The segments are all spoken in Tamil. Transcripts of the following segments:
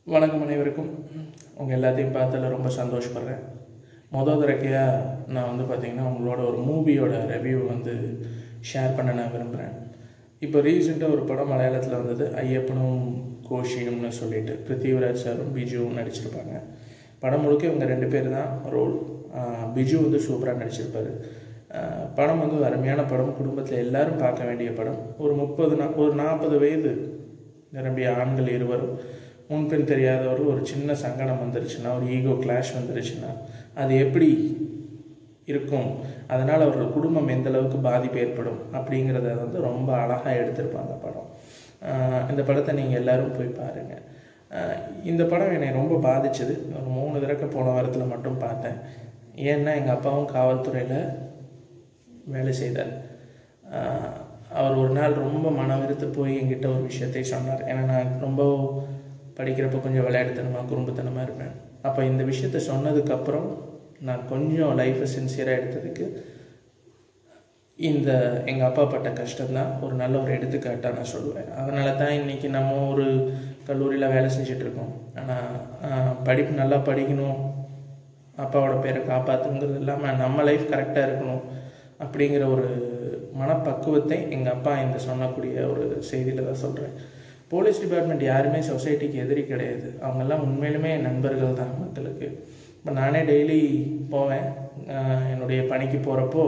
வணக்கம் அனைவருக்கும் உங்கள் எல்லாத்தையும் பார்த்ததில் ரொம்ப சந்தோஷப்படுறேன் மொதல் தடக்கையாக நான் வந்து பார்த்திங்கன்னா உங்களோட ஒரு மூவியோட ரிவ்யூ வந்து ஷேர் பண்ண நான் விரும்புகிறேன் இப்போ ரீசெண்டாக ஒரு படம் மலையாளத்தில் வந்தது ஐயப்பனும் கோஷியும்னு சொல்லிட்டு பிருத்திவிராஜ் சாரும் பிஜுவும் நடிச்சிருப்பாங்க படம் முழுக்க இவங்க ரெண்டு பேர் தான் ரோல் பிஜு வந்து சூப்பராக நடிச்சிருப்பாரு ஆஹ் படம் வந்து ஒரு அருமையான படம் குடும்பத்தில் எல்லாரும் பார்க்க வேண்டிய படம் ஒரு முப்பது நா ஒரு நாற்பது வயது நிரம்பிய ஆண்கள் இருவரும் முன்பின் தெரியாதவர்கள் ஒரு சின்ன சங்கடம் வந்துருச்சுன்னா ஒரு ஈகோ கிளாஷ் வந்துருச்சுன்னா அது எப்படி இருக்கும் அதனால் அவர்கள் குடும்பம் எந்த அளவுக்கு பாதிப்பு ஏற்படும் அப்படிங்கிறத வந்து ரொம்ப அழகாக எடுத்திருப்பாங்க படம் ஆஹ் இந்த படத்தை நீங்கள் எல்லாரும் போய் பாருங்கள் ஆஹ் இந்த படம் என்னை ரொம்ப பாதிச்சது ஒரு மூணு தடவை போன வாரத்தில் மட்டும் பார்த்தேன் ஏன்னா எங்கள் அப்பாவும் காவல்துறையில் வேலை செய்தார் ஆஹ் அவர் ஒரு நாள் ரொம்ப மனவிருத்து போய் என்கிட்ட ஒரு விஷயத்தை சொன்னார் ஏன்னா நான் ரொம்ப படிக்கிறப்ப கொஞ்சம் விளையாட்டுத்தனமாக குறும்புத்தனமாக இருப்பேன் அப்போ இந்த விஷயத்த சொன்னதுக்கப்புறம் நான் கொஞ்சம் லைஃப்பை சின்சியராக எடுத்ததுக்கு இந்த எங்கள் அப்பா பட்ட கஷ்டம்தான் ஒரு நல்ல ஒரு எடுத்துக்காட்டாக நான் சொல்லுவேன் அதனால தான் இன்றைக்கி நம்ம ஒரு கல்லூரியில் வேலை செஞ்சிட்ருக்கோம் ஆனால் படிப்பு நல்லா படிக்கணும் அப்பாவோட பேரை காப்பாற்றுங்கிறது இல்லாமல் நம்ம லைஃப் கரெக்டாக இருக்கணும் அப்படிங்கிற ஒரு மனப்பக்குவத்தை எங்கள் அப்பா இந்த சொன்னக்கூடிய ஒரு செய்தியில் தான் சொல்கிறேன் போலீஸ் டிபார்ட்மெண்ட் யாருமே சொசைட்டிக்கு எதிரி கிடையாது அவங்கெல்லாம் உண்மையிலுமே நண்பர்கள் தான் மக்களுக்கு இப்போ நானே டெய்லி போவேன் ஆஹ் என்னுடைய பணிக்கு போகிறப்போ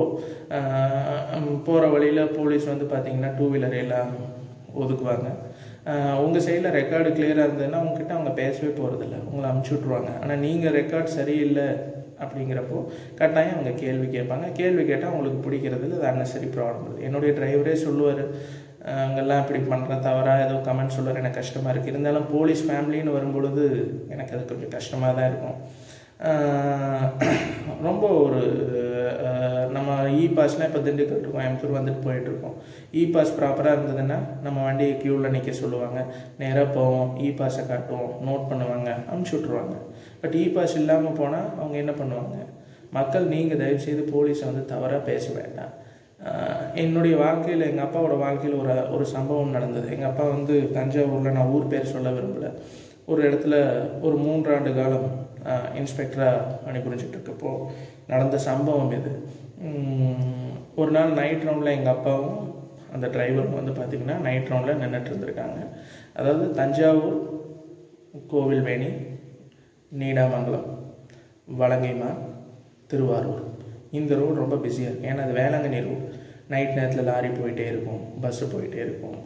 போகிற வழியில் போலீஸ் வந்து பார்த்திங்கன்னா டூ வீலர் எல்லாம் ஒதுக்குவாங்க உங்கள் சைடில் ரெக்கார்டு கிளியராக இருந்ததுன்னா உங்ககிட்ட அவங்க பேசவே போகிறதில்ல உங்களை அமுச்சு விட்ருவாங்க ஆனால் நீங்கள் ரெக்கார்ட் சரியில்லை அப்படிங்கிறப்போ கட்டாயம் அவங்க கேள்வி கேட்பாங்க கேள்வி கேட்டால் அவங்களுக்கு பிடிக்கிறதுல அது அன்னசரி ப்ராப்ளம் வருது என்னுடைய டிரைவரே சொல்லுவார் அங்கெல்லாம் இப்படி பண்ணுற தவறாக ஏதோ கமெண்ட் சொல்லுவார் எனக்கு கஷ்டமாக இருக்குது இருந்தாலும் போலீஸ் ஃபேமிலின்னு வரும்பொழுது எனக்கு அது கொஞ்சம் கஷ்டமாக தான் இருக்கும் ஆஹ் ரொம்ப ஒரு ஆஹ் நம்ம இ பாஸ்லாம் இப்போ திண்டுக்கல் இருக்கோம் கோயம்புத்தூர் வந்துட்டு போயிட்டுருக்கோம் இ பாஸ் ப்ராப்பராக இருந்ததுன்னா நம்ம வண்டியை க்யூவில் நிற்க சொல்லுவாங்க நேராக போவோம் இ பாஸை காட்டுவோம் நோட் பண்ணுவாங்க அமுச்சு விட்ருவாங்க பட் இ பாஸ் இல்லாமல் போனால் அவங்க என்ன பண்ணுவாங்க மக்கள் நீங்கள் தயவுசெய்து போலீஸை வந்து தவறாக பேச வேண்டாம் ஆஹ் என்னுடைய வாழ்க்கையில் எங்கள் அப்பாவோட வாழ்க்கையில் ஒரு ஒரு சம்பவம் நடந்தது எங்கள் அப்பா வந்து தஞ்சாவூரில் நான் ஊர் பேர் சொல்ல விரும்பல ஒரு இடத்துல ஒரு மூன்றாண்டு காலம் இன்ஸ்பெக்டராக பணிபுரிஞ்சிட்டு இருக்கப்போ நடந்த சம்பவம் இது உம், ஒரு நாள் நைட் ரவுண்டில் எங்கள் அப்பாவும் அந்த டிரைவரும் வந்து பார்த்திங்கன்னா நைட் ரவுண்டில் நின்றுட்டு இருந்திருக்காங்க அதாவது தஞ்சாவூர் கோவில்வேணி நீடாமங்கலம் வலங்கைமா திருவாரூர் இந்த ரோடு ரொம்ப பிஸியாக இருக்கும் ஏன்னா அது வேளாங்கண்ணி ரோடு நைட் நேரத்தில் லாரி போயிட்டே இருக்கும் பஸ்ஸு போயிட்டே இருக்கும்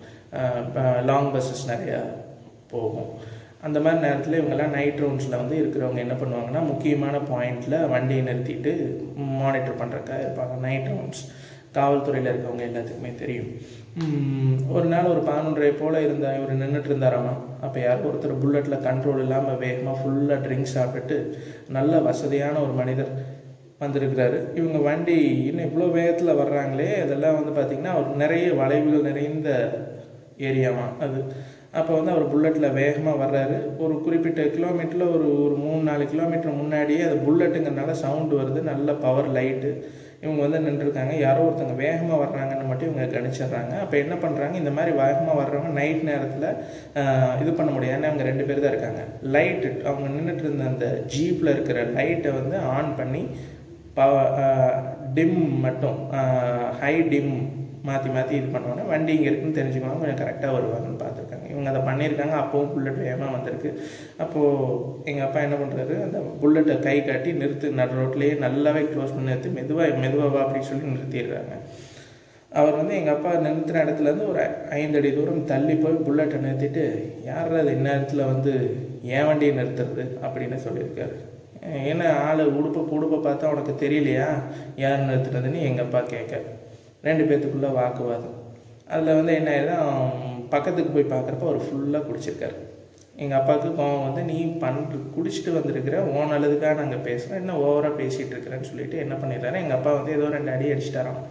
லாங் பஸ்ஸஸ் நிறையா போகும் அந்த மாதிரி நேரத்தில் இவங்கெல்லாம் நைட் ரவுண்ட்ஸில் வந்து இருக்கிறவங்க என்ன பண்ணுவாங்கன்னா முக்கியமான பாயிண்டில் வண்டியை நிறுத்திட்டு மானிட்டர் பண்ணுறக்காக இருப்பாங்க நைட் ரவுண்ட்ஸ் காவல்துறையில் இருக்கவங்க எல்லாத்துக்குமே தெரியும் உம், ஒரு நாள் ஒரு பதினொன்றரை போல் இருந்த இவர் நின்றுட்டு இருந்தாராமா அப்போ யாரோ ஒருத்தர் புல்லட்டில் கண்ட்ரோல் இல்லாமல் வேகமாக ஃபுல்லாக ட்ரிங்க்ஸ் சாப்பிட்டுட்டு நல்ல வசதியான ஒரு மனிதர் வந்திருக்கிறாரு இவங்க வண்டி இன்னும் இவ்வளோ வேகத்தில் வர்றாங்களே அதெல்லாம் வந்து பார்த்திங்கன்னா ஒரு நிறைய வளைவுகள் நிறைந்த ஏரியாமா அது அப்போ வந்து அவர் புல்லட்டில் வேகமாக வர்றாரு ஒரு குறிப்பிட்ட கிலோமீட்டரில் ஒரு ஒரு மூணு நாலு கிலோமீட்டர் முன்னாடியே அது புல்லட்டுங்கிறனால சவுண்டு வருது நல்ல பவர் லைட்டு இவங்க வந்து நின்றுருக்காங்க யாரோ ஒருத்தங்க வேகமாக வர்றாங்கன்னு மட்டும் இவங்க கணிச்சிடுறாங்க அப்போ என்ன பண்ணுறாங்க இந்த மாதிரி வேகமாக வர்றவங்க நைட் நேரத்தில் இது பண்ண முடியாது ஏன்னா அவங்க ரெண்டு பேர் தான் இருக்காங்க லைட்டு அவங்க நின்றுட்டு இருந்த அந்த ஜீப்பில் இருக்கிற லைட்டை வந்து ஆன் பண்ணி பவ டிம் மட்டும் ஹை டிம் மாற்றி மாற்றி இது பண்ணுவாங்க வண்டி இங்கே இருக்குன்னு தெரிஞ்சுக்குவாங்க கொஞ்சம் கரெக்டாக வருவாங்கன்னு பார்த்துருக்காங்க இவங்க அதை பண்ணியிருக்காங்க அப்போவும் புல்லட் வேகமாக வந்திருக்கு அப்போது எங்கள் அப்பா என்ன பண்ணுறாரு அந்த புல்லட்டை கை காட்டி நிறுத்து நடு ரோட்லேயே நல்லாவே க்ளோஸ் பண்ணி நிறுத்தி மெதுவாக மெதுவாக அப்படின்னு சொல்லி நிறுத்திடுறாங்க அவர் வந்து எங்கள் அப்பா நிறுத்தின இடத்துலேருந்து ஒரு ஐந்து அடி தூரம் தள்ளி போய் புல்லட்டை நிறுத்திட்டு யார் அது இந்நேரத்தில் வந்து ஏன் வண்டியை நிறுத்துறது அப்படின்னு சொல்லியிருக்காரு ஏன்னா ஆள் உடுப்பை உடுப்பை பார்த்தா உனக்கு தெரியலையா யார் நிறுத்துனதுன்னு எங்கள் அப்பா கேட்க ரெண்டு பேர்த்துக்குள்ள வாக்குவாதம் அதில் வந்து என்ன ஆயிடுது அவன் பக்கத்துக்கு போய் பார்க்குறப்ப அவர் ஃபுல்லாக குடிச்சிருக்காரு எங்கள் அப்பாவுக்கு கோவம் வந்து நீ பண்ணுற குடிச்சிட்டு வந்திருக்கிற உன் நல்லதுக்காக நாங்கள் பேசுகிறோம் என்ன ஓவராக பேசிகிட்டு இருக்கிறேன்னு சொல்லிட்டு என்ன பண்ணிடுறாரு எங்கள் அப்பா வந்து ஏதோ ரெண்டு அடி அடிச்சிட்டாராம்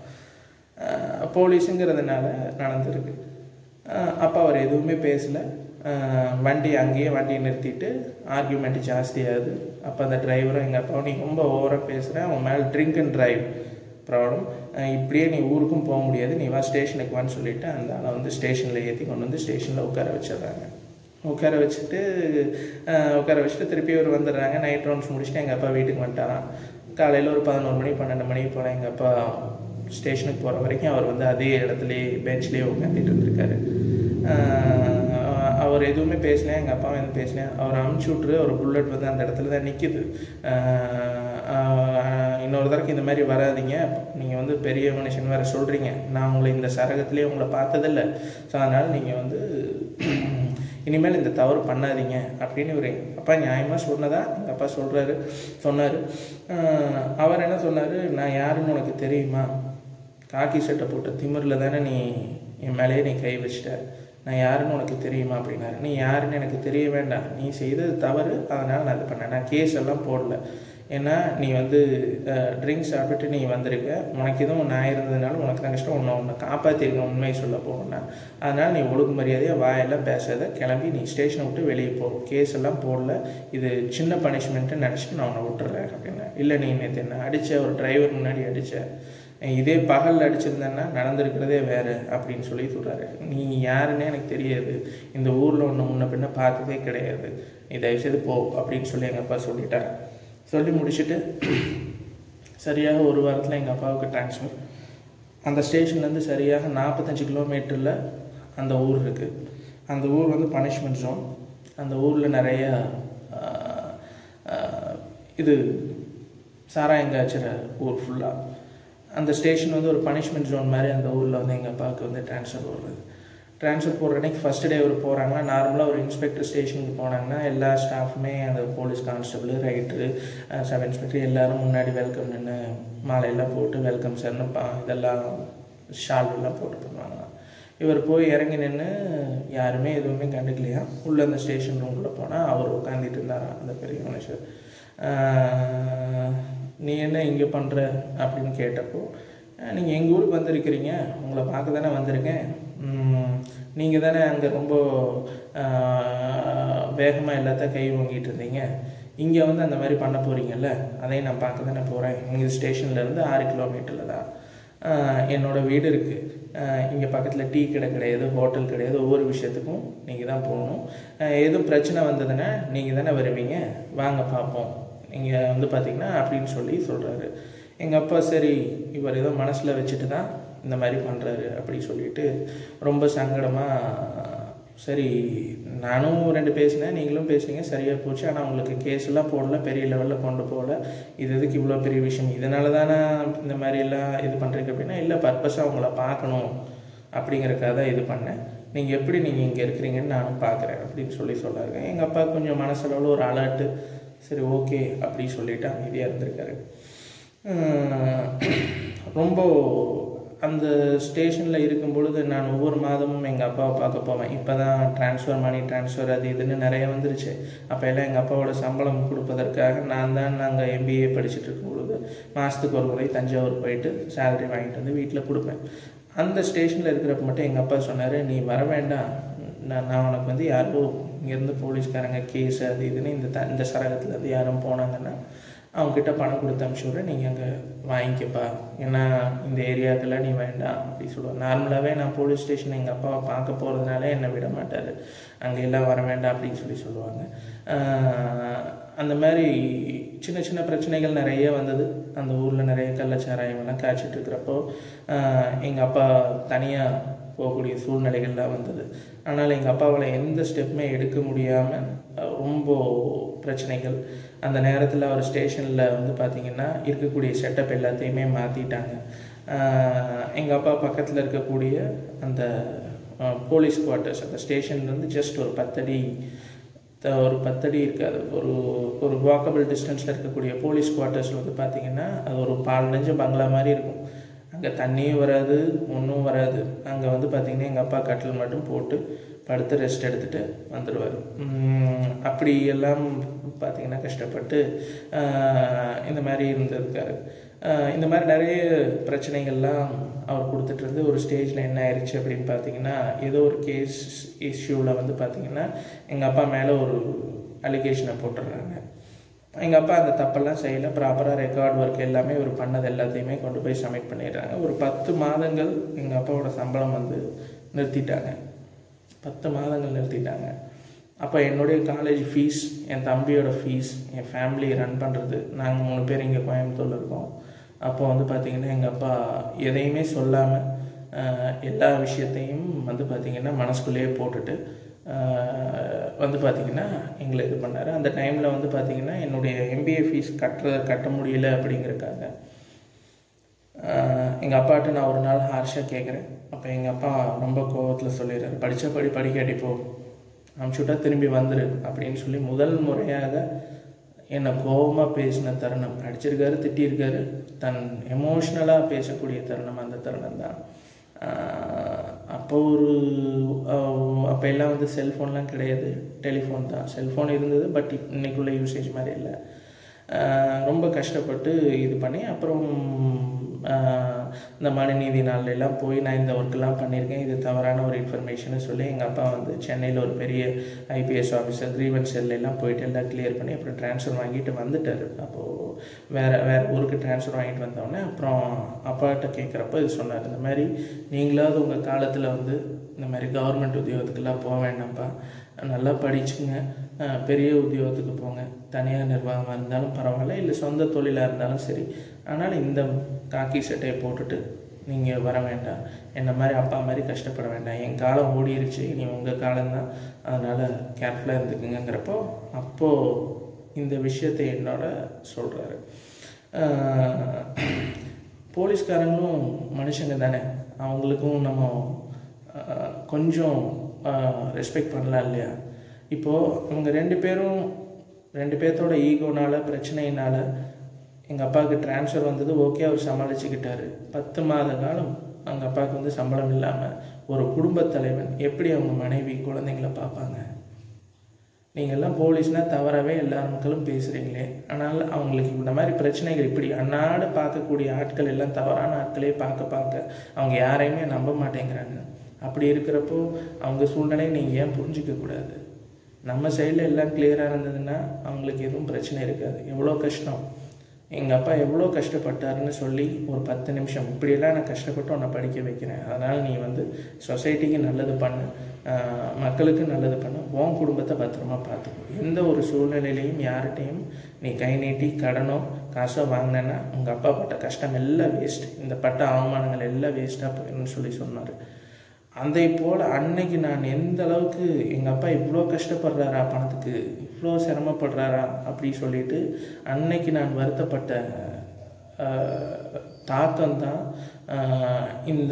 ஆஹ் போலீஸுங்கிறதுனால நடந்திருக்கு ஆஹ் அப்பா அவர் எதுவுமே பேசலை வண்டி அங்கேயே வண்டியை நிறுத்திட்டு ஆர்கியூமெண்ட் ஜாஸ்தியாகுது அப்போ அந்த டிரைவரும் எங்கள் அப்பாவும் நீ ரொம்ப ஓவராக பேசுகிற அவன் மேலே ட்ரிங்க் அண்ட் டிரைவ் ப்ராப்ளம் இப்படியே நீ ஊருக்கும் போக முடியாது நீ வா ஸ்டேஷனுக்கு வான்னு சொல்லிட்டு அந்த ஆளை வந்து ஸ்டேஷனில் ஏற்றி கொண்டு வந்து ஸ்டேஷனில் உட்கார வச்சிடுறாங்க உட்கார வச்சுட்டு ஆஹ், உட்கார வச்சுட்டு திருப்பி அவர் வந்துடுறாங்க நைட் ரவுண்ட்ஸ் முடிச்சுட்டு எங்கள் அப்பா வீட்டுக்கு வந்துட்டாராம் காலையில் ஒரு பதினோரு மணி பன்னெண்டு மணிக்கு போல் எங்கள் அப்பா ஸ்டேஷனுக்கு போகிற வரைக்கும் அவர் வந்து அதே இடத்துலையே பெஞ்ச்லேயே உட்காந்துட்டு இருந்திருக்காரு ஆஹ் அவர் எதுவுமே பேசல எங்கள் அப்பா எதுவும் பேசல அவர் அமுச்சு விட்ரு ஒரு புல்லட் வந்து அந்த இடத்துல தான் நிற்கிது இன்னொரு தடவைக்கு இந்த மாதிரி வராதீங்க நீங்கள் வந்து பெரிய மனுஷன் வேறு சொல்கிறீங்க நான் உங்களை இந்த சரகத்திலே உங்களை பார்த்ததில்ல ஸோ அதனால் நீங்கள் வந்து இனிமேல் இந்த தவறு பண்ணாதீங்க அப்படின்னு ஒரு அப்பா நியாயமாக சொன்னதா எங்கள் அப்பா சொல்கிறாரு சொன்னார் அவர் என்ன சொன்னார் நான் யாருன்னு உனக்கு தெரியுமா காக்கி சட்டை போட்ட திமிரில் தானே நீ என் மேலேயே நீ கை வச்சிட்ட நான் யாருன்னு உனக்கு தெரியுமா அப்படின்னாரு நீ யாருன்னு எனக்கு தெரிய வேண்டாம் நீ செய்தது தவறு அதனால் நான் இது பண்ணேன் நான் கேஸ் எல்லாம் போடல ஏன்னா நீ வந்து ட்ரிங்க்ஸ் சாப்பிட்டு நீ வந்திருக்க உனக்கு எதுவும் நான் இருந்ததுனால உனக்கு தான் கஷ்டம் உன்னை உன்னை காப்பாற்றிருக்கேன் உண்மையை சொல்ல போகணும்னா அதனால் நீ ஒழுங்கு மரியாதையாக வாயெல்லாம் பேசாத கிளம்பி நீ ஸ்டேஷனை விட்டு வெளியே போ கேஸ் எல்லாம் போடல இது சின்ன பனிஷ்மெண்ட்டு நினச்சிட்டு நான் உன்னை விட்டுறேன் அப்படின்னா இல்லை நீ நேற்று என்ன அடித்த ஒரு டிரைவர் முன்னாடி அடித்த இதே பகல் அடிச்சிருந்தேன்னா நடந்திருக்கிறதே வேறு அப்படின்னு சொல்லி சொல்கிறாரு நீ யாருன்னே எனக்கு தெரியாது இந்த ஊரில் ஒன்று முன்ன பின்ன பார்த்ததே கிடையாது நீ தயவுசெய்து போ அப்படின்னு சொல்லி எங்கள் அப்பா சொல்லிட்டார் சொல்லி முடிச்சுட்டு சரியாக ஒரு வாரத்தில் எங்கள் அப்பாவுக்கு ட்ரான்ஸ்ஃபர் அந்த ஸ்டேஷன்லேருந்து சரியாக நாற்பத்தஞ்சு கிலோமீட்டரில் அந்த ஊர் இருக்குது அந்த ஊர் வந்து பனிஷ்மெண்ட் ஜோன் அந்த ஊரில் நிறைய ஆஹ், ஆஹ், இது சாராயங்காய்ச்சிற ஊர் ஃபுல்லாக அந்த ஸ்டேஷன் வந்து ஒரு பனிஷ்மெண்ட் ஜோன் மாதிரி அந்த ஊரில் வந்து எங்கள் அப்பாவுக்கு வந்து ட்ரான்ஸ்ஃபர் வருது ட்ரான்ஸ்ஃபர் போடுற அன்னைக்கு ஃபஸ்ட் டே அவர் போகிறாங்கன்னா நார்மலாக ஒரு இன்ஸ்பெக்டர் ஸ்டேஷனுக்கு போனாங்கன்னா எல்லா ஸ்டாஃபுமே அந்த police constable writer sub inspector எல்லாரும் முன்னாடி வெல்கம் நின்று மாலையெல்லாம் போட்டு வெல்கம் சார்னு பா இதெல்லாம் ஷால் எல்லாம் போட்டு பண்ணுவாங்க இவர் போய் இறங்கி நின்று யாருமே எதுவுமே கண்டுக்கலையா உள்ளே அந்த ஸ்டேஷன் ரூம்குள்ளே போனால் அவர் உட்காந்துட்டு இருந்தாராம் அந்த பெரிய மனுஷர் ஆஹ், நீ என்ன இங்கே பண்ணுற அப்படின்னு கேட்டப்போ நீங்கள் எங்கள் ஊருக்கு வந்திருக்கிறீங்க உங்களை பார்க்க தானே வந்திருக்கேன் நீங்கள் தானே அங்கே ரொம்ப வேகமாக எல்லாத்தையும் கை வாங்கிட்டு இருந்தீங்க இங்கே வந்து அந்த மாதிரி பண்ண போகிறீங்கல்ல அதையும் நான் பார்க்க தானே போகிறேன் இங்கே ஸ்டேஷன்லேருந்து ஆறு கிலோமீட்டரில் தான் ஆஹ் என்னோட வீடு இருக்குது இங்கே பக்கத்தில் டீ கடை கிடையாது ஹோட்டல் கிடையாது ஒவ்வொரு விஷயத்துக்கும் நீங்கள் தான் போகணும் ஆஹ் எதுவும் பிரச்சனை வந்ததுன்னா நீங்கள் தானே வருவீங்க வாங்க பார்ப்போம் நீங்கள் வந்து பார்த்தீங்கன்னா அப்படின்னு சொல்லி சொல்கிறாரு எங்கள் அப்பா சரி இவர் ஏதோ மனசில் வச்சுட்டு தான் இந்த மாதிரி பண்ணுறாரு அப்படி சொல்லிட்டு ரொம்ப சங்கடமாக சரி நானும் ரெண்டு பேசினேன் நீங்களும் பேசுனீங்க சரியாக போச்சு ஆனால் உங்களுக்கு கேஸ் எல்லாம் போடல பெரிய லெவலில் கொண்டு போகல இது எதுக்கு இவ்வளோ பெரிய விஷயம் இதனால தானே இந்த மாதிரி எல்லாம் இது பண்ணுறீங்க அப்படின்னா இல்லை பர்பஸாக உங்களை பார்க்கணும் அப்படிங்கிறக்காக தான் இது பண்ணேன் நீங்கள் எப்படி நீங்கள் இங்கே இருக்கிறீங்கன்னு நானும் பார்க்குறேன் அப்படின்னு சொல்லி சொல்லாருங்க எங்கள் அப்பா கொஞ்சம் மனசளவில் ஒரு அலர்ட்டு சரி ஓகே அப்படி சொல்லிட்டு அமைதியாக இருந்திருக்காரு உம், ரொம்ப அந்த ஸ்டேஷனில் இருக்கும் பொழுது நான் ஒவ்வொரு மாதமும் எங்கள் அப்பாவை பார்க்க போவேன் இப்போ தான் ட்ரான்ஸ்ஃபர் மணி ட்ரான்ஸ்ஃபர் அது இதுன்னு நிறைய வந்துருச்சு அப்போ எல்லாம் எங்கள் அப்பாவோட சம்பளம் கொடுப்பதற்காக நான் தான் நாங்கள் எம்பிஏ படிச்சுட்டு இருக்கும் பொழுது மாதத்துக்கு ஒரு முறை தஞ்சாவூர் போயிட்டு சேலரி வாங்கிட்டு வந்து வீட்டில் கொடுப்பேன் அந்த ஸ்டேஷனில் இருக்கிறப்ப மட்டும் எங்கள் அப்பா சொன்னார் நீ வர வேண்டாம் நான் நான் உனக்கு வந்து யாரோ இங்கேருந்து போலீஸ்காரங்க கேஸ் அது இதுன்னு இந்த த இந்த சரகத்தில் இருந்து யாரும் போனாங்கன்னா அவங்கக்கிட்ட பணம் கொடுத்து அனுப்பிச்சுட்றேன் நீங்கள் அங்கே வாங்கிக்கப்பா ஏன்னா இந்த ஏரியாவுக்கெல்லாம் நீ வேண்டாம் அப்படி சொல்லுவாங்க நார்மலாகவே நான் போலீஸ் ஸ்டேஷன் எங்கள் அப்பாவை பார்க்க போகிறதுனால என்னை விட மாட்டார் அங்கே எல்லாம் வர வேண்டாம் அப்படின்னு சொல்லி சொல்லுவாங்க ஆஹ் அந்த மாதிரி சின்ன சின்ன பிரச்சனைகள் நிறைய வந்தது அந்த ஊரில் நிறைய கள்ளச்சாராயமெல்லாம் காய்ச்சிட்டு இருக்கிறப்போ எங்கள் அப்பா தனியாக போகக்கூடிய சூழ்நிலைகள்லாம் வந்தது ஆனால் எங்கள் அப்பாவால் எந்த ஸ்டெப்புமே எடுக்க முடியாமல் ரொம்ப பிரச்சனைகள் அந்த நேரத்தில் அவர் ஸ்டேஷனில் வந்து பார்த்திங்கன்னா இருக்கக்கூடிய செட்டப் எல்லாத்தையுமே மாற்றிட்டாங்க எங்கள் அப்பா பக்கத்தில் இருக்கக்கூடிய அந்த அஹ், போலீஸ் குவார்ட்டர்ஸ் அந்த ஸ்டேஷன்லேருந்து ஜஸ்ட் ஒரு பத்தடி த- ஒரு பத்தடி இருக்காது ஒரு ஒரு வாக்கபிள் டிஸ்டன்ஸில் இருக்கக்கூடிய போலீஸ் குவார்ட்டர்ஸ் வந்து பார்த்திங்கன்னா அது ஒரு பால் நெஞ்ச பங்களா மாதிரி இருக்கும் அங்கே தண்ணியும் வராது ஒன்றும் வராது அங்கே வந்து பார்த்திங்கன்னா எங்கள் அப்பா கட்டில் மட்டும் போட்டு படுத்து ரெஸ்ட் எடுத்துகிட்டு வந்துடுவார் அப்படி எல்லாம் பார்த்திங்கன்னா கஷ்டப்பட்டு ஆஹ், இந்த மாதிரி இருந்திருக்காரு ஆஹ், இந்த மாதிரி நிறைய பிரச்சனைகள்லாம் அவர் கொடுத்துட்டு இருந்து ஒரு ஸ்டேஜில் என்ன ஆயிடுச்சு அப்படின்னு பார்த்தீங்கன்னா ஏதோ ஒரு கேஸ் இஷ்யூவில் வந்து பார்த்திங்கன்னா எங்கள் அப்பா மேலே ஒரு அலிகேஷனை போட்டுடுறாங்க எங்கள் அப்பா அந்த தப்பெல்லாம் செய்யல ப்ராப்பராக ரெக்கார்ட் ஒர்க் எல்லாமே இவர் பண்ணது எல்லாத்தையுமே கொண்டு போய் சப்மிட் பண்ணிடுறாங்க ஒரு பத்து மாதங்கள் எங்கள் அப்பாவோட சம்பளம் வந்து நிறுத்திட்டாங்க பத்து மாதங்கள் நிறுத்திட்டாங்க அப்போ என்னுடைய காலேஜ் ஃபீஸ் என் தம்பியோட ஃபீஸ் என் ஃபேமிலி ரன் பண்ணுறது நாங்கள் மூணு பேர் இங்கே கோயம்புத்தூரில் இருக்கோம் அப்போ வந்து பார்த்திங்கன்னா எங்கள் அப்பா எதையுமே சொல்லாமல் எல்லா விஷயத்தையும் வந்து பார்த்திங்கன்னா மனசுக்குள்ளேயே போட்டுட்டு ஆஹ், வந்து பார்த்திங்கன்னா எங்களை இது பண்ணார் அந்த டைமில் வந்து பார்த்திங்கன்னா என்னுடைய எம்பிஏ ஃபீஸ் கட்டுற கட்ட முடியல அப்படிங்கிறக்காக எங்கள் அப்பாட்ட நான் ஒரு நாள் ஹார்ஷாக கேட்குறேன் அப்போ எங்கள் அப்பா ரொம்ப கோவத்தில் சொல்லிடுறாரு படித்த படி படிக்காட்டி போ அனுப்பிச்சுட்டா திரும்பி வந்துரு அப்படின்னு சொல்லி முதல் முறையாக என்னை கோபமாக பேசின தருணம் அடிச்சிருக்காரு திட்டியிருக்காரு தன் எமோஷ்னலாக பேசக்கூடிய தருணம் அந்த தருணம் தான் அப்போ ஒரு அப்போ எல்லாம் வந்து செல்ஃபோன்லாம் கிடையாது டெலிஃபோன் தான் செல்ஃபோன் இருந்தது பட் இன்னைக்குள்ள யூசேஜ் மாதிரி இல்லை ஆஹ் ரொம்ப கஷ்டப்பட்டு இது பண்ணி அப்புறம் ஆஹ் இந்த மனுநீதி நாள்ல எல்லாம் போய் நான் இந்த ஒர்க்கெல்லாம் பண்ணியிருக்கேன் இது தவறான ஒரு இன்ஃபர்மேஷன் சொல்லி எங்கள் அப்பா வந்து சென்னையில் ஒரு பெரிய ஐபிஎஸ் ஆஃபீஸர் கிரீவன்ஸ் எல்லாம் போயிட்டு எல்லாம் கிளியர் பண்ணி அப்புறம் ட்ரான்ஸ்ஃபர் வாங்கிட்டு வந்துட்டார் அப்போது வேறு வேறு ஊருக்கு ட்ரான்ஸ்ஃபர் வாங்கிட்டு வந்தோடனே அப்புறம் அப்பாட்ட கேட்குறப்ப இது சொன்னார் இந்த மாதிரி நீங்களாவது உங்கள் காலத்தில் வந்து இந்த மாதிரி கவர்மெண்ட் உத்தியோகத்துக்கெல்லாம் போக வேண்டாம்ப்பா நல்லா படிச்சுங்க அஹ் பெரிய உத்தியோகத்துக்கு போங்க தனியார் நிர்வாகமாக இருந்தாலும் பரவாயில்ல இல்லை சொந்த தொழிலாக இருந்தாலும் சரி ஆனால் இந்த காக்கி சட்டையை போட்டுட்டு நீங்கள் வர வேண்டாம் என்ன மாதிரி அப்பா மாதிரி கஷ்டப்பட வேண்டாம் என் காலம் ஓடிருச்சு இனி உங்கள் காலம்தான் அதனால் கேர்ஃபுல்லாக இருந்துக்குங்கிறப்போ அப்போது இந்த விஷயத்தை என்னோட சொல்கிறாரு போலீஸ்காரங்களும் மனுஷங்க தானே அவங்களுக்கும் நம்ம ஆஹ், கொஞ்சம் ரெஸ்பெக்ட் பண்ணலாம் இல்லையா இப்போது இவங்க ரெண்டு பேரும் ரெண்டு பேர்த்தோட ஈகோனால பிரச்சனையினால எங்கள் அப்பாவுக்கு ட்ரான்ஸ்ஃபர் வந்தது ஓகே அவர் சமாளிச்சுக்கிட்டாரு பத்து மாத காலம் அவங்க அப்பாவுக்கு வந்து சம்பளம் இல்லாமல் ஒரு குடும்பத் தலைவன் எப்படி அவங்க மனைவி குழந்தைங்கள பார்ப்பாங்க நீங்கள்லாம் போலீஸ்னால் தவறாகவே எல்லா மக்களும் பேசுகிறீங்களே ஆனால் அவங்களுக்கு இந்த மாதிரி பிரச்சனைகள் இப்படி அன்னாடு பார்க்கக்கூடிய ஆட்கள் எல்லாம் தவறான ஆட்களே பார்க்க பார்க்க அவங்க யாரையுமே நம்ப மாட்டேங்கிறாங்க அப்படி இருக்கிறப்போ அவங்க சூழ்நிலையை நீங்கள் ஏன் புரிஞ்சிக்க கூடாது நம்ம சைடில் எல்லாம் கிளியராக இருந்ததுன்னா அவங்களுக்கு எதுவும் பிரச்சனை இருக்காது எவ்வளோ கஷ்டம் எங்கள் அப்பா எவ்வளோ கஷ்டப்பட்டாருன்னு சொல்லி ஒரு பத்து நிமிஷம் இப்படியெல்லாம் நான் கஷ்டப்பட்டு உன்னை படிக்க வைக்கிறேன் அதனால் நீ வந்து சொசைட்டிக்கு நல்லது பண்ணு ஆஹ் மக்களுக்கு நல்லது பண்ணு உன் குடும்பத்தை பத்திரமா பார்த்துக்கோ எந்த ஒரு சூழ்நிலையிலையும் யார்கிட்டையும் நீ கை நீட்டி கடனோ காசோ வாங்கினேன்னா உங்கள் அப்பா பட்ட கஷ்டம் எல்லாம் வேஸ்ட் இந்த பட்ட அவமானங்கள் எல்லாம் வேஸ்ட்டாக போயிடும்னு சொல்லி சொன்னார் அதை போல் அன்னைக்கு நான் எந்த அளவுக்கு எங்கள் அப்பா இவ்வளோ கஷ்டப்படுறாரா பணத்துக்கு இவ்வளோ சிரமப்படுறாரா அப்படி சொல்லிட்டு அன்னைக்கு நான் வருத்தப்பட்ட தாக்கம் தான் இந்த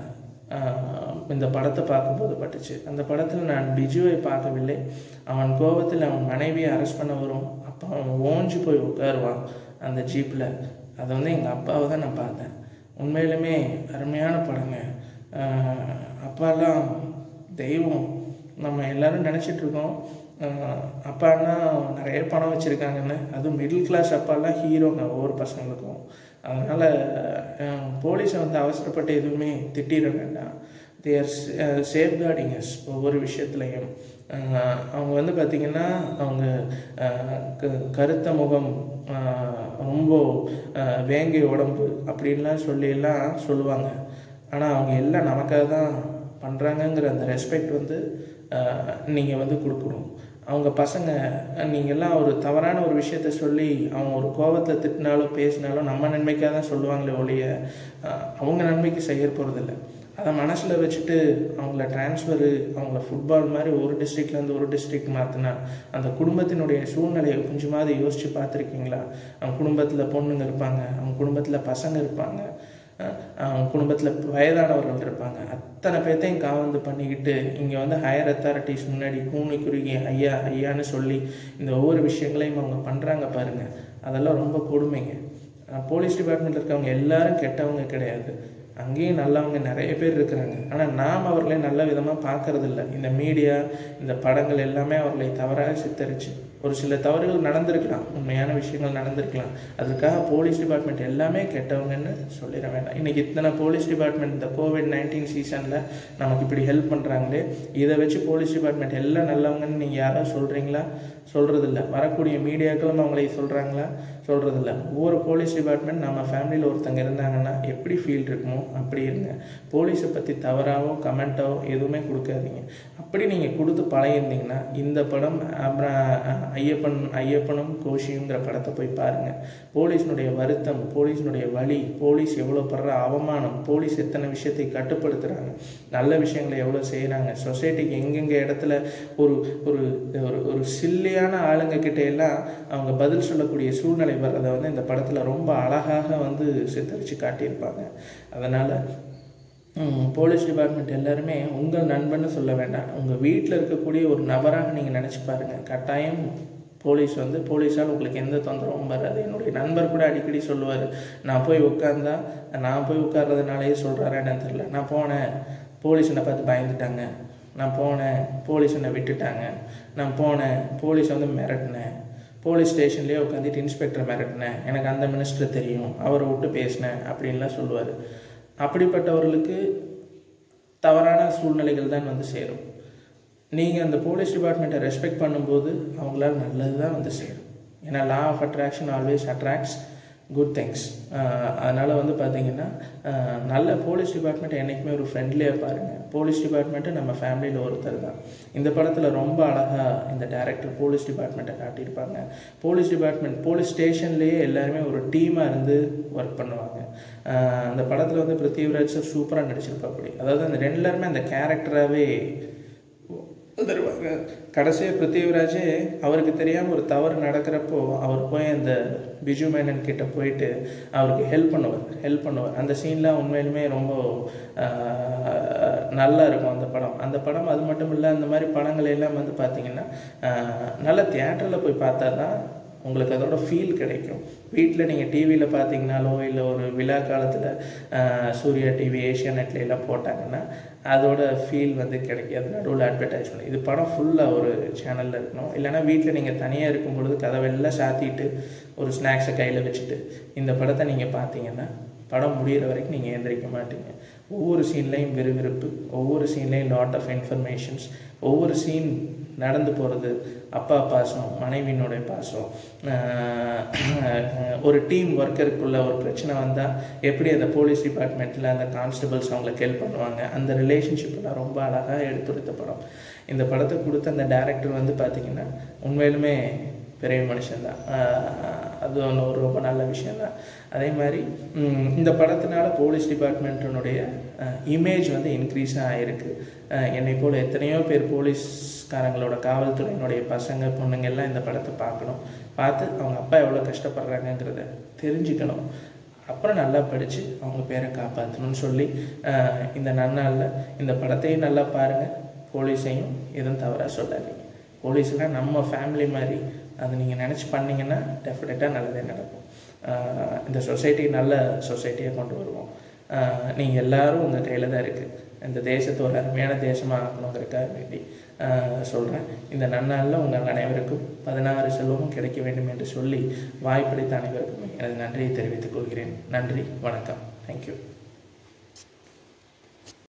ஆஹ், இந்த படத்தை பார்க்கும்போது பட்டுச்சு அந்த படத்தில் நான் பிஜுவை பார்க்கவில்லை அவன் கோபத்தில் அவன் மனைவியை அரெஸ்ட் பண்ண வரும் அப்போ அவன் ஓஞ்சு போய் உட்காருவான் அந்த ஜீப்பில் அதை வந்து எங்கள் அப்பாவை தான் நான் பார்த்தேன் உண்மையிலுமே அருமையான படங்க ஆஹ், அப்பாலாம் தெய்வம் நம்ம எல்லாரும் நினச்சிட்டு இருக்கோம் ஆஹ், அப்பான்னா நிறைய பணம் வச்சுருக்காங்கன்னு அதுவும் மிடில் கிளாஸ் அப்பாலாம் ஹீரோங்க ஒவ்வொரு பசங்களுக்கும் அதனால் போலீஸை வந்து அவசரப்பட்டு எதுவுமே திட்டிட வேண்டாம் தேர் சேஃப் கார்டிங்கஸ் ஒவ்வொரு விஷயத்துலையும் ஆஹ், அவங்க வந்து பார்த்திங்கன்னா அவங்க ஆஹ், க- கருத்த முகம் ஆஹ், ரொம்ப ஆஹ், வேங்கை உடம்பு அப்படின்லாம் சொல்லியெல்லாம் சொல்லுவாங்க ஆனால் அவங்க எல்லாம் நமக்காக தான் பண்ணுறாங்கங்கிற அந்த ரெஸ்பெக்ட் வந்து நீங்கள் வந்து கொடுக்கணும் அவங்க பசங்க நீங்கள்லாம் ஒரு தவறான ஒரு விஷயத்த சொல்லி அவங்க ஒரு கோபத்தில் திட்டினாலோ பேசினாலோ நம்ம நன்மைக்காக தான் சொல்லுவாங்களே ஒழிய அஹ், அவங்க நன்மைக்கு செய்ய போகிறதில்ல அதை மனசில் வச்சுட்டு அவங்கள ட்ரான்ஸ்ஃபரு அவங்கள ஃபுட்பால் மாதிரி ஒரு டிஸ்ட்ரிக்ட்லேருந்து ஒரு டிஸ்ட்ரிக்ட் மாற்றினா அந்த குடும்பத்தினுடைய சூழ்நிலையை கொஞ்சமாவது யோசித்து பார்த்துருக்கீங்களா அவங்க குடும்பத்தில் பொண்ணுங்க இருப்பாங்க அவங்க குடும்பத்தில் பசங்க இருப்பாங்க அஹ் அவங்க குடும்பத்தில் வயதானவர்கள் இருப்பாங்க அத்தனை பேர்த்தையும் காவந்து பண்ணிக்கிட்டு இங்கே வந்து ஹையர் அத்தாரிட்டிஸ் முன்னாடி கூணி குறுகி ஐயா ஐயான்னு சொல்லி இந்த ஒவ்வொரு விஷயங்களையும் அவங்க பண்ணுறாங்க பாருங்கள் அதெல்லாம் ரொம்ப கொடுமைங்க போலீஸ் டிபார்ட்மெண்ட்டில் இருக்கவங்க எல்லாரும் கெட்டவங்க கிடையாது அங்கேயும் நல்லவங்க நிறைய பேர் இருக்கிறாங்க ஆனால் நாம் அவர்களை நல்ல விதமாக பார்க்கறதில்ல இந்த மீடியா இந்த படங்கள் எல்லாமே அவர்களை தவறாக சித்தரிச்சு ஒரு சில தவறுகள் நடந்திருக்கலாம் உண்மையான விஷயங்கள் நடந்திருக்கலாம் அதுக்காக போலீஸ் டிபார்ட்மெண்ட் எல்லாமே கெட்டவங்கன்னு சொல்லிட வேண்டாம் இன்றைக்கி இத்தனை போலீஸ் டிபார்ட்மெண்ட் இந்த கோவிட் நைன்டீன் சீசனில் நமக்கு இப்படி ஹெல்ப் பண்ணுறாங்களே இதை வச்சு போலீஸ் டிபார்ட்மெண்ட் எல்லாம் நல்லவங்கன்னு நீங்கள் யாராவது சொல்கிறீங்களா சொல்கிறதில்ல வரக்கூடிய மீடியாக்களும் அவங்களை சொல்கிறாங்களா சொல்கிறதில்ல ஒவ்வொரு போலீஸ் டிபார்ட்மெண்ட் நம்ம ஃபேமிலியில் ஒருத்தங்க இருந்தாங்கன்னா எப்படி ஃபீல் இருக்குமோ இருக்கணும் அப்படி இருங்க போலீஸை பற்றி தவறாவோ கமெண்ட்டோ எதுவுமே கொடுக்காதீங்க அப்படி நீங்கள் கொடுத்து பழகிருந்தீங்கன்னா இந்த படம் அப்புறம் அஹ், ஐயப்பன் ஐயப்பனும் கோஷியுங்கிற படத்தை போய் பாருங்கள் போலீஸினுடைய வருத்தம் போலீஸினுடைய வலி போலீஸ் எவ்வளோ படுற அவமானம் போலீஸ் எத்தனை விஷயத்தை கட்டுப்படுத்துகிறாங்க நல்ல விஷயங்களை எவ்வளோ செய்கிறாங்க சொசைட்டிக்கு எங்கெங்கே இடத்துல ஒரு ஒரு ஒரு ஒரு சில்லியான ஆளுங்க கிட்ட எல்லாம் அவங்க பதில் சொல்லக்கூடிய சூழ்நிலை வர்றதை வந்து இந்த படத்தில் ரொம்ப அழகாக வந்து சித்தரித்து காட்டியிருப்பாங்க அதனால் போலீஸ் டிபார்ட்மெண்ட் எல்லாருமே உங்கள் நண்பன்னு சொல்ல வேண்டாம் உங்கள் வீட்டில் இருக்கக்கூடிய ஒரு நபராக நீங்கள் நினச்சி பாருங்கள் கட்டாயம் போலீஸ் வந்து போலீஸால் உங்களுக்கு எந்த தொந்தரவும் வராது என்னுடைய நண்பர் கூட அடிக்கடி சொல்லுவார் நான் போய் உட்காந்தா நான் போய் உட்கார்றதுனாலேயே சொல்கிறாரா என்னன்னு தெரில நான் போனேன் போலீஸ் என்னை பார்த்து பயந்துட்டாங்க நான் போனேன் போலீஸ் என்னை விட்டுட்டாங்க நான் போனேன் போலீஸ் வந்து மிரட்டினேன் போலீஸ் ஸ்டேஷன்லேயே உட்காந்துட்டு இன்ஸ்பெக்டர் மிரட்டினேன் எனக்கு அந்த மினிஸ்டர் தெரியும் அவரை விட்டு பேசினேன் அப்படின்லாம் சொல்லுவார் அப்படிப்பட்டவர்களுக்கு தவறான சூழ்நிலைகள் தான் வந்து சேரும் நீங்கள் அந்த போலீஸ் டிபார்ட்மெண்ட்டை ரெஸ்பெக்ட் பண்ணும்போது அவங்களால நல்லது தான் வந்து சேரும் ஏன்னா law of attraction always attracts good things அதனால் வந்து பார்த்தீங்கன்னா ஆஹ், நல்ல போலீஸ் டிபார்ட்மெண்ட் என்றைக்குமே ஒரு ஃப்ரெண்ட்லியாக பாருங்கள் போலீஸ் டிபார்ட்மெண்ட்டு நம்ம ஃபேமிலியில் ஒருத்தர் தான் இந்த படத்தில் ரொம்ப அழகாக இந்த டேரக்டர் போலீஸ் டிபார்ட்மெண்ட்டை காட்டியிருப்பாங்க போலீஸ் டிபார்ட்மெண்ட் போலீஸ் ஸ்டேஷன்லேயே எல்லாருமே ஒரு டீமாக இருந்து ஒர்க் பண்ணுவாங்க ஆஹ், அந்த படத்தில் வந்து பிருத்திவிராஜ் சார் சூப்பராக நடிச்சிருப்பாப்படி அதாவது அந்த ரெண்டு எல்லாருமே அந்த கேரக்டராகவே வந்துடுவாங்க கடைசியாக பிருத்திவிராஜே அவருக்கு தெரியாமல் ஒரு தவறு நடக்கிறப்போ அவர் போய் அந்த பிஜு மேனன் கிட்ட போயிட்டு அவருக்கு ஹெல்ப் பண்ணுவார் ஹெல்ப் பண்ணுவார் அந்த சீன்லாம் உண்மையிலுமே ரொம்ப ஆஹ், நல்லா இருக்கும் அந்த படம் அந்த படம் அது மட்டும் இல்லை அந்த மாதிரி படங்கள் எல்லாம் வந்து பார்த்திங்கன்னா ஆஹ், நல்ல தியேட்டரில் போய் பார்த்தா தான் உங்களுக்கு அதோட ஃபீல் கிடைக்கும் வீட்டில் நீங்கள் டிவியில் பார்த்தீங்கனாலோ இல்லை ஒரு விழா காலத்தில் சூர்யா டிவி ஏஷியா நெட்ல எல்லாம் போட்டாங்கன்னா அதோட ஃபீல் வந்து கிடைக்காது நடுவில் அட்வர்டைஸ்மெண்ட் இது படம் ஃபுல்லாக ஒரு சேனலில் இருக்கணும் இல்லைன்னா வீட்டில் நீங்கள் தனியாக இருக்கும் பொழுது கதவெல்லாம் சாத்திட்டு ஒரு ஸ்நாக்ஸை கையில் வச்சுட்டு இந்த படத்தை நீங்கள் பார்த்தீங்கன்னா படம் முடிகிற வரைக்கும் நீங்கள் எந்திரிக்க மாட்டீங்க ஒவ்வொரு சீன்லேயும் விறுவிறுப்பு ஒவ்வொரு சீன்லேயும் லாட் ஆஃப் இன்ஃபர்மேஷன்ஸ் ஒவ்வொரு சீன் நடந்து போகிறது அப்பா பாசம் மனைவியினுடைய பாசம் ஆஹ் ஒரு டீம் ஒர்க்கருக்குள்ள ஒரு பிரச்சனை வந்தால் எப்படி அந்த போலீஸ் டிபார்ட்மெண்ட்டில் அந்த கான்ஸ்டபிள்ஸ் அவங்களுக்கு ஹெல்ப் பண்ணுவாங்க அந்த ரிலேஷன்ஷிப்லாம் ரொம்ப அழகாக எடுத்துரைத்த படம் இந்த படத்தை கொடுத்த அந்த டேரக்டர் வந்து பார்த்திங்கன்னா உண்மையிலுமே பெரிய மனுஷன்தான் ஆஹ் அது ஒன்று ஒரு ரொம்ப நல்ல விஷயந்தான் அதே மாதிரி ம், இந்த படத்தினால போலீஸ் டிபார்ட்மெண்ட்டினுடைய இமேஜ் வந்து இன்க்ரீஸாக ஆகிருக்கு என்னை போல் எத்தனையோ பேர் போலீஸ்காரங்களோட காவல்துறையினுடைய பசங்க பொண்ணுங்க எல்லாம் இந்த படத்தை பார்க்கணும் பார்த்து அவங்க அப்பா எவ்வளோ கஷ்டப்படுறாங்கங்கிறத தெரிஞ்சுக்கணும் அப்புறம் நல்லா படித்து அவங்க பேரை காப்பாற்றணும்னு சொல்லி ஆஹ், இந்த நன்னாளில் இந்த படத்தையும் நல்லா பாருங்கள் போலீஸையும் எதுவும் தவறாக சொல்லாதீங்க போலீஸ்லாம் நம்ம ஃபேமிலி மாதிரி அதை நீங்கள் நினச்சி பண்ணீங்கன்னா டெஃபினட்டாக நல்லதே நடக்கும் ஆஹ் இந்த சொசைட்டி நல்ல சொசைட்டியாக கொண்டு வருவோம் நீங்கள் எல்லாரும் உங்கள் கையில் தான் இருக்குது இந்த தேசத்தை ஒரு அருமையான தேசமாக ஆக்கணுங்கிறதுக்காக வேண்டி சொல்கிறேன் இந்த நன்னாளில் உங்கள் அனைவருக்கும் பதினாறு செல்வமும் கிடைக்க வேண்டும் என்று சொல்லி வாய்ப்பளித்த அனைவருக்கும் எனது நன்றியை தெரிவித்துக் கொள்கிறேன் நன்றி வணக்கம் தேங்க்யூ